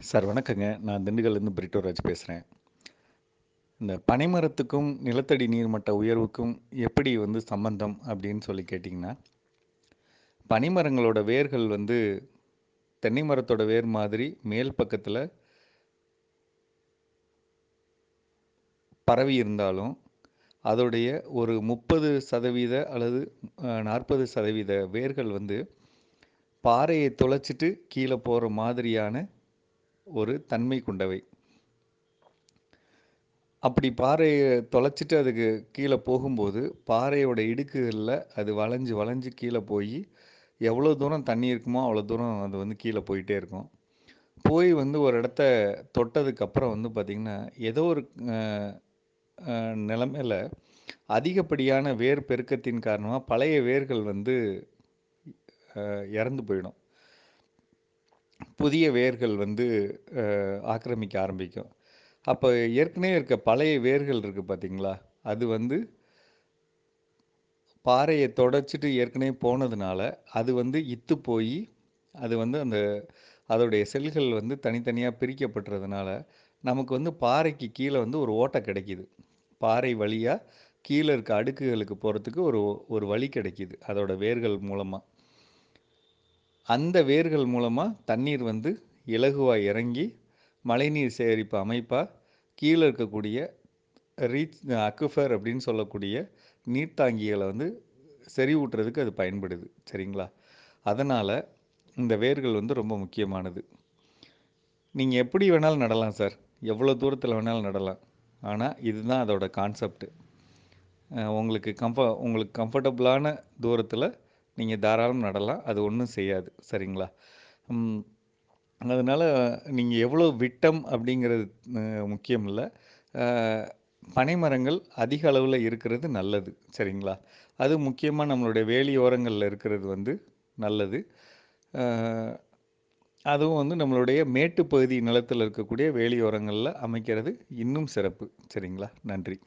Sir வணக்கங்க. நான் திண்டுக்கல்லேருந்து பிரிட்டோராஜ் பேசுறேன். இந்த பனைமரத்துக்கும், நிலத்தடி நீர்மட்ட உயர்வுக்கும் எப்படி வந்து சம்பந்தம் அப்படின்னு சொல்லி கேட்டிங்கன்னா, பனைமரங்களோட வேர்கள் வந்து தென்னை மரத்தோட வேர் மாதிரி மேல் பக்கத்தில பரவி இருந்தாலும், அதோடைய ஒரு 30% அல்லது அ 40% வேர்கள் வந்து பாறையை துளைச்சிட்டு கீழ போற மாதிரியான ஒரு தன்மை கொண்டவை. அப்படி பாறைய தொலைச்சிட்டு அதுக்கு கீழ போகும்போது, பாறையோட இடுக்குகள்ல அது வளைஞ்சு, வளைஞ்சு கீழ போயி, எவ்வளோ தூரம் தண்ணி இருக்குமோ, அவ்வளோ தூரம் அது வந்து கீழ போயிட்டே இருக்கும். போய் வந்து ஒரு இடத்த தொட்டதுக்கப்புறம் வந்து பார்த்தீங்கன்னா, ஏதோ ஒரு அ அ நிலைமையில அதிகப்படியான வேர் பெருக்கத்தின் காரணமா பழைய வேர்கள் வந்து அ இறந்து போயிடும். புதிய வேர்கள் வந்து அ ஆக்கிரமிக்க ஆரம்பிக்கும். அப்ப ஏற்கனவே இருக்க பழைய வேர்கள் இருக்கு பார்த்தீங்களா? அது வந்து பாறைய தொடைச்சிட்டு ஏற்கனவே போனதுனால, அது வந்து இத்து போயி, அது வந்து அந்த அதோடைய செல்கள் வந்து தனித்தனியா பிரிக்கப்பட்டுறதுனால, நமக்கு வந்து பாறைக்கு கீழ வந்து ஒரு ஓட்டை கிடைக்குது. பாறை வழியா கீழ இருக்க அடுக்குகளுக்கு போறதுக்கு ஒரு ஒரு வழி கிடைக்குது. அதோட வேர்கள் மூலமா. அந்த வேர்கள் மூலமா தண்ணீர் வந்து இலகுவா இறங்கி, மழைநீர் சேகரிப்பு அமைப்பா கீழ இருக்கக்கூடிய ரீச் அக்விஃபர் அப்படின்னு சொல்லக்கூடிய நீர்த்தாங்கிகள வந்து செறிவூட்டுறதுக்கு அது பயன்படுது. சரிங்களா? அதனால இந்த வேர்கள் வந்து ரொம்ப முக்கியமானது. நீங்க எப்படி வேணாலும் நடலாம் சார். எவ்வளோ தூரத்தில வேணாலும் நடலாம். ஆனா, இதுதான் அதோட கான்செப்ட். அ உங்களுக்கு கம்ஃப உங்களுக்கு கம்ஃபர்டபுளான தூரத்தில நீங்க தாராளமா நடலாம். அது ஒண்ணும் செய்யாது. சரிங்களா? ம். அதனால நீங்க எவ்வளோ விட்டம் அப்படிங்கிறது அ முக்கியம் இல்ல. அ பனைமரங்கள் அதிக அளவுல இருக்கிறது நல்லது. சரிங்களா? அது முக்கியமா நம்மளுடைய வேலியோரங்கள்ல இருக்கிறது வந்து நல்லது. அ அதுவும் வந்து நம்மளுடைய மேட்டு பகுதி நிலத்தில இருக்கக்கூடிய வேலியோரங்கள்ல அமைக்கிறது இன்னும் சிறப்பு. சரிங்களா? நன்றி.